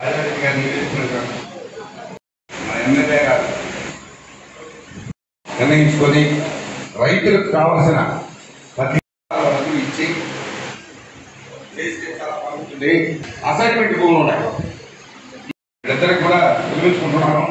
రాజారెడ్డి గారు నివేదించినటువంటి మన ఎమ్మెల్యే గారు నిర్ణయించుకొని రైతులకు కావలసిన ప్రతి వరకు ఇచ్చి చేస్తే చాలా బాగుంటుంది అసైన్మెంట్ భూములు ఉన్నాయి ఇద్దరికి కూడా నిర్మించుకుంటున్నాను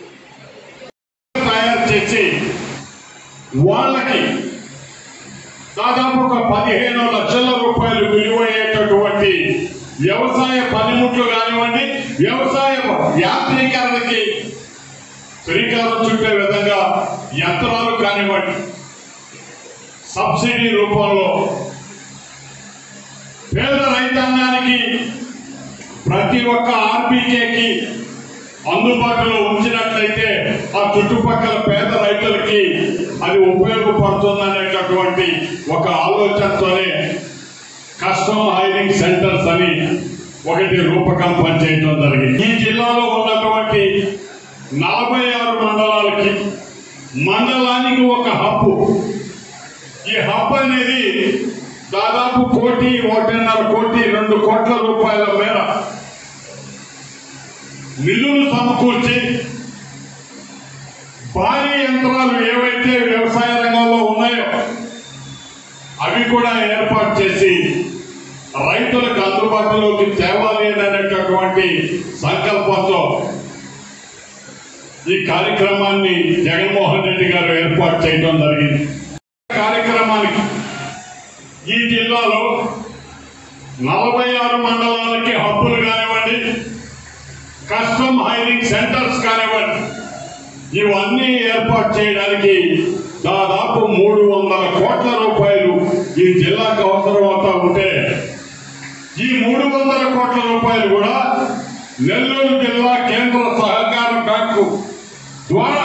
తయారు చేసి వాళ్ళకి దాదాపు ఒక పదిహేను లక్షల రూపాయలు విలువయ్యేటటువంటి వ్యవసాయ పనిముట్లు కానివ్వండి వ్యవసాయ యాంత్రీకరణకి శ్రీకారం చుట్టే విధంగా యంత్రాలు కానివ్వండి సబ్సిడీ రూపంలో పేద రైతాంగానికి ప్రతి ఒక్క ఆర్బీకేకి అందుబాటులో ఉంచినట్లయితే ఆ చుట్టుపక్కల పేద రైతులకి అది ఉపయోగపడుతుందనేటటువంటి ఒక ఆలోచనతోనే కస్టమ్ హైరింగ్ సెంటర్స్ అని ఒకటి రూపకల్పన చేయడం జరిగింది ఈ జిల్లాలో ఉన్నటువంటి నలభై ఆరు మండలాలకి మండలానికి ఒక హబ్బు ఈ హబ్ అనేది దాదాపు కోటి ఒకటిన్నర కోటి రెండు కోట్ల రూపాయల మేర నిధులు సమకూర్చి భారీ యంత్రాలు ఏవైతే వ్యవసాయ రంగంలో ఉన్నాయో అవి కూడా ఏర్పాటు చేసి రైతులకు అందుబాటులోకి తేవాలి అనేటటువంటి సంకల్పంతో ఈ కార్యక్రమాన్ని జగన్మోహన్ రెడ్డి గారు ఏర్పాటు చేయడం జరిగింది కార్యక్రమానికి ఈ జిల్లాలో నలభై ఆరు మండలాలకి హబ్బులు కానివ్వండి కస్టమ్ హైరింగ్ సెంటర్స్ కానివ్వండి ఇవన్నీ ఏర్పాటు చేయడానికి దాదాపు మూడు వందల కోట్ల రూపాయలు ఈ జిల్లాకు అవసరం అవుతా ఉంటే ఈ మూడు వందల కోట్ల రూపాయలు కూడా నెల్లూరు జిల్లా కేంద్ర సహకార బ్యాంకు ద్వారా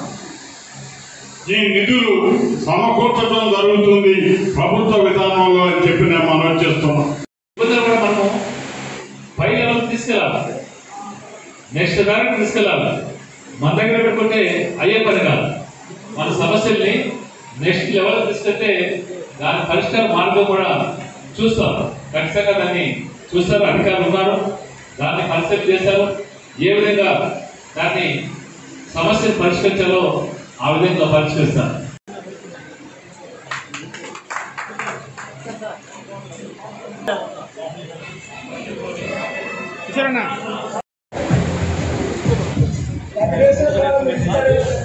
ఈ నిధులు సమకూర్చడం జరుగుతుంది ప్రభుత్వ విధానంలో అని చెప్పి నేను మనం చేస్తున్నాం ఇబ్బందులు కూడా మనము పై లెవెల్ తీసుకెళ్ళాలి నెక్స్ట్ దానికి తీసుకెళ్ళాలి మన దగ్గర పెట్టుకుంటే అయ్యే పని కాదు మన సమస్యల్ని నెక్స్ట్ లెవెల్ తీసుకెళ్తే దాని పరిష్కార మార్గం కూడా చూస్తాం ఖచ్చితంగా దాన్ని చూస్తారు అధికారులు ఉన్నారు దాన్ని పరిస్థితి చేశారు ఏ విధంగా దాన్ని సమస్యను పరిష్కరించాలో ఆ విధంగా పరిష్కరిస్తారు కిషోర్ అన్న